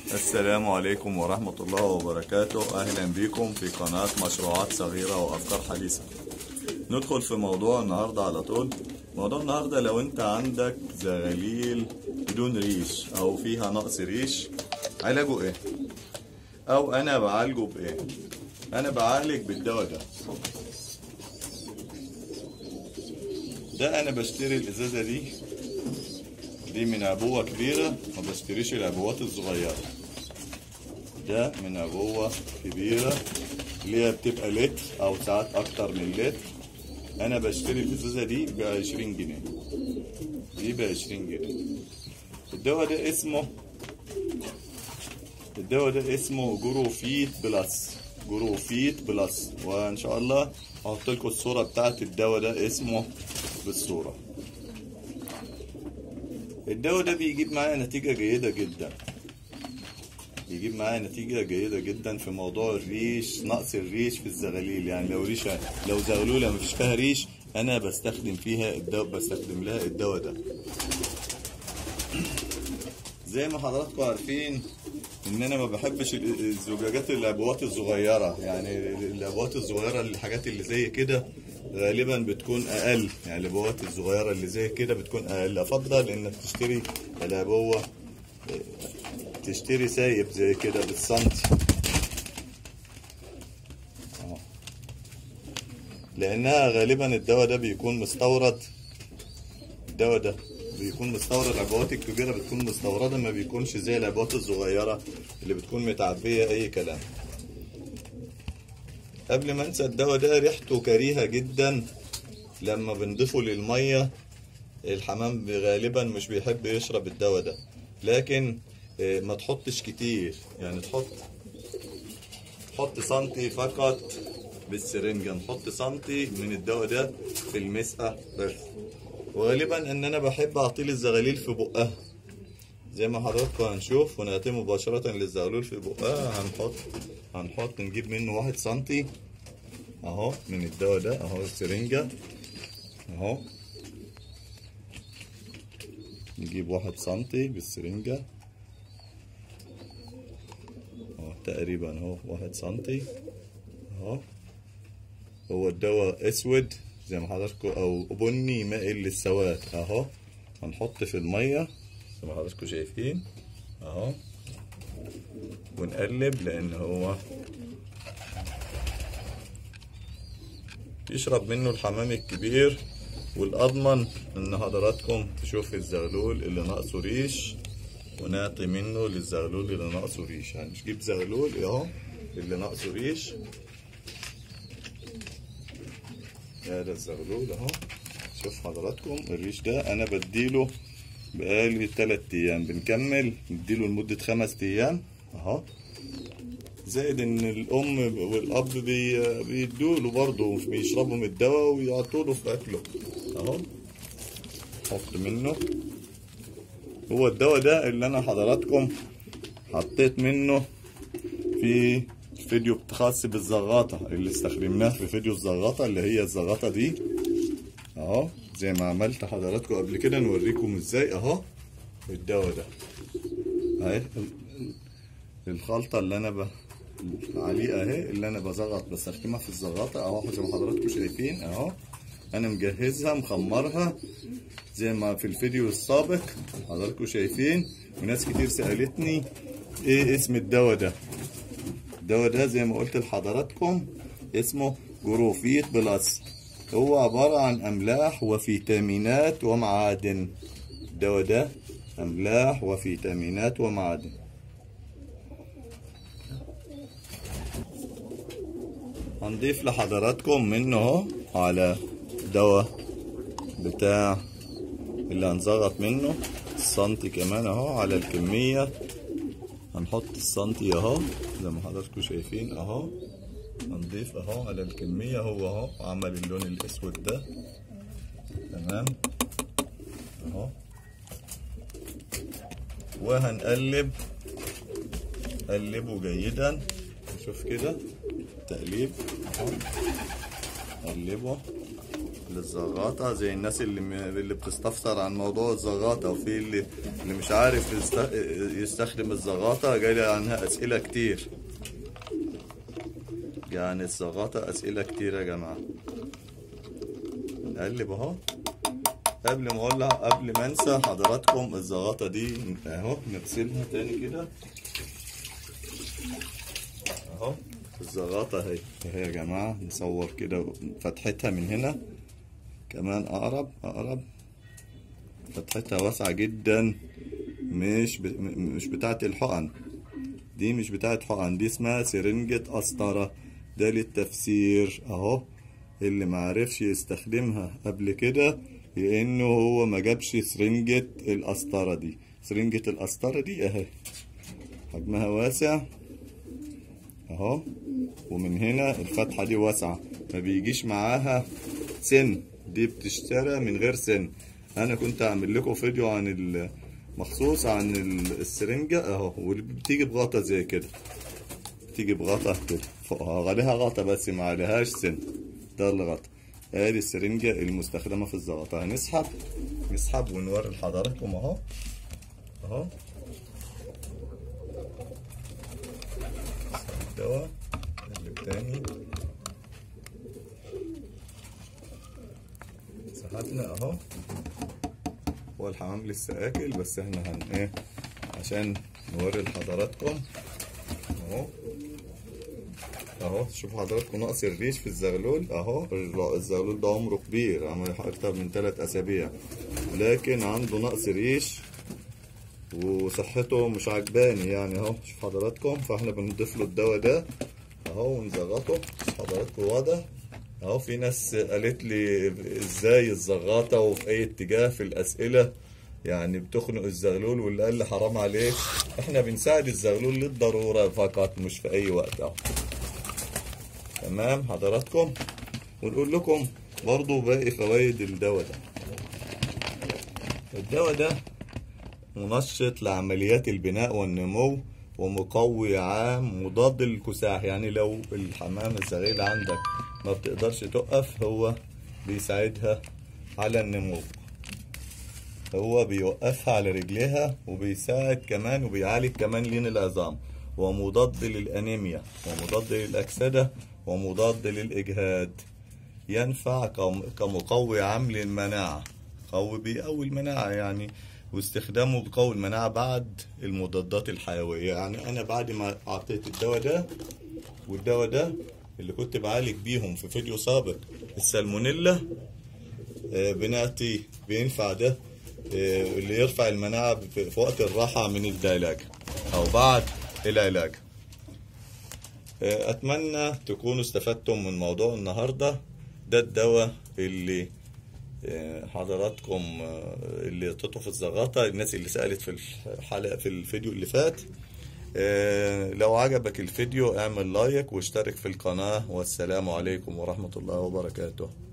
السلام عليكم ورحمة الله وبركاته أهلا بكم في قناة مشروعات صغيرة وأفكار حديثة ندخل في موضوع النهاردة على طول موضوع النهاردة لو أنت عندك زغاليل بدون ريش أو فيها نقص ريش علاجه إيه؟ أو أنا بعالجه بإيه؟ أنا بعالج بالدواء ده ده أنا بشتري الإزازة دي دي من عبوة كبيرة ما بشتريش العبوات الصغيرة ده من عبوة كبيرة اللي هي بتبقى لتر أو ساعات أكتر من لتر أنا بشتري الإزازة دي بعشرين جنيه دي بعشرين جنيه الدواء ده اسمه الدواء ده اسمه جروفيت بلس جروفيت بلس وإن شاء الله هحط لكم الصورة بتاعت الدواء ده اسمه بالصورة الدواء ده بيجيب معايا نتيجة جيدة جدا بيجيب معايا نتيجة جيدة جدا في موضوع الريش نقص الريش في الزغاليل يعني لو ريشة لو زغلولة مفيش فيها ريش أنا بستخدم فيها الدواء بستخدم لها الدواء ده زي ما حضراتكم عارفين ان انا ما بحبش الزجاجات الابوات الصغيره يعني الابوات الصغيره الحاجات اللي زي كده غالبا بتكون اقل يعني الابوات الصغيره اللي زي كده بتكون اقل افضل انك تشتري الابوه تشتري سايب زي كده بالسنتي لانها غالبا الدواء ده بيكون مستورد الدواء ده بيكون مستورد العبوات الكبيره بتكون مستورده ما بيكونش زي العبوات الصغيره اللي بتكون متعبيه اي كلام قبل ما انسى الدواء ده ريحته كريهه جدا لما بنضيفه للميه الحمام غالبا مش بيحب يشرب الدواء ده لكن ما تحطش كتير يعني تحط تحط سنتي فقط بالسرنجة نحط سنتي من الدواء ده في المسقة بس وغالبا ان انا بحب اعطيه الزغاليل في بقها زي ما حضراتكم هنشوف ونأتي مباشرة للزغلول في بقها هنحط هنحط نجيب منه واحد سنتي اهو من الدواء ده اهو السرنجة اهو نجيب واحد سنتي بالسرنجة اهو تقريبا اهو واحد سنتي اهو هو الدواء اسود زي ما حضراتكم او بني مائل للسواد اهو هنحط في الميه زي ما حضراتكم شايفين اهو ونقلب لان هو يشرب منه الحمام الكبير والاضمن ان حضراتكم تشوف الزغلول اللي ناقصه ريش ونعطي منه للزغلول اللي ناقصه ريش يعني نجيب زغلول اهو اللي ناقصه ريش هذا الزغلول اهو شوف حضراتكم الريش ده انا بديله بقالي تلات ايام بنكمل نديله لمدة خمس ايام اهو زائد ان الام والاب بي بيدوله برضه بيشربوا من الدواء ويعطوله في اكله اهو حط منه هو الدواء ده اللي انا حضراتكم حطيت منه في فيديو خاص بالزغاطة اللي استخدمناه في فيديو الزغاطة اللي هي الزغاطة دي اهو زي ما عملت حضراتكم قبل كده نوريكم ازاي اهو الدواء ده اهي الخلطة اللي انا ب... عليه اهي اللي انا بزغط بستخدمها في الزغاطة اهو زي ما حضراتكم شايفين اهو انا مجهزها مخمرها زي ما في الفيديو السابق حضراتكم شايفين وناس كتير سألتني ايه اسم الدواء ده الدواء ده زي ما قلت لحضراتكم اسمه جروفيت بلس هو عبارة عن أملاح وفيتامينات ومعادن الدواء ده أملاح وفيتامينات ومعادن هنضيف لحضراتكم منه اهو على دواء بتاع اللي هنزغط منه السنتي كمان اهو على الكمية هنحط السنتي اهو زي ما حضراتكم شايفين اهو هنضيف اهو على الكمية هو اهو عمل اللون الاسود ده تمام اهو وهنقلب قلبه جيدا نشوف كده تقليب اهو قلبه للزغاطة زي الناس اللي م... اللي بتستفسر عن موضوع الزغاطة وفي اللي اللي مش عارف يست... يستخدم الزغاطة جاي عنها أسئلة كتير يعني الزغاطة أسئلة كتير يا جماعة نقلب أهو قبل ما أقول قبل ما أنسى حضراتكم الزغاطة دي أهو نغسلها تاني كده أهو الزغاطة اهي اهي يا جماعة نصور كده فتحتها من هنا كمان أقرب أقرب فتحتها واسعة جدا مش ب... مش بتاعت الحقن دي مش بتاعت حقن دي اسمها سرنجة قسطرة ده للتفسير اهو اللي معرفش يستخدمها قبل كده لانه هو ما جابش سرنجة القسطرة دي سرنجة القسطرة دي اهي حجمها واسع اهو ومن هنا الفتحة دي واسعة ما بيجيش معاها سن دي بتشترى من غير سن انا كنت اعمل لكم فيديو عن مخصوص عن السرنجة اهو واللي بتيجي بغطا زي كده بتيجي بغطا كده فوقها عليها غطا بس ما عليهاش سن ده الغطا ادي السرنجة المستخدمة في الزغطة هنسحب نسحب ونوري لحضراتكم اهو اهو الدواء اللي تاني سحبنا اهو هو الحمام لسه اكل بس احنا هن ايه عشان نوري لحضراتكم اهو اهو شوفوا حضراتكم نقص الريش في الزغلول اهو الزغلول ده عمره كبير عمره اكتر من ثلاث اسابيع لكن عنده نقص ريش وصحته مش عجباني يعني اهو شوف حضراتكم فاحنا بنضيف له الدواء ده اهو ونزغطه حضراتكم واضح اهو في ناس قالت لي ازاي الزغاطه وفي اي اتجاه في الاسئله يعني بتخنق الزغلول واللي قال لي حرام عليك احنا بنساعد الزغلول للضروره فقط مش في اي وقت اهو تمام حضراتكم ونقول لكم برضو باقي فوائد الدواء ده الدواء ده منشط لعمليات البناء والنمو ومقوي عام مضاد للكساح يعني لو الحمام الزغيل عندك ما بتقدرش تقف هو بيساعدها على النمو هو بيوقفها على رجليها وبيساعد كمان وبيعالج كمان لين العظام ومضاد للأنيميا ومضاد للأكسدة ومضاد للإجهاد ينفع كمقوي عام للمناعة قوي بيقوي المناعة يعني واستخدامه بقوي المناعة بعد المضادات الحيوية يعني أنا بعد ما أعطيت الدواء ده والدواء ده اللي كنت بعالج بيهم في فيديو سابق السالمونيلا بنعطي بينفع ده اللي يرفع المناعة في وقت الراحة من العلاج أو بعد العلاج أتمنى تكونوا استفدتم من موضوع النهاردة ده الدواء اللي حضراتكم اللي تطوا في الزغاطة الناس اللي سألت في الحلقة في الفيديو اللي فات لو عجبك الفيديو اعمل لايك واشترك في القناة والسلام عليكم ورحمة الله وبركاته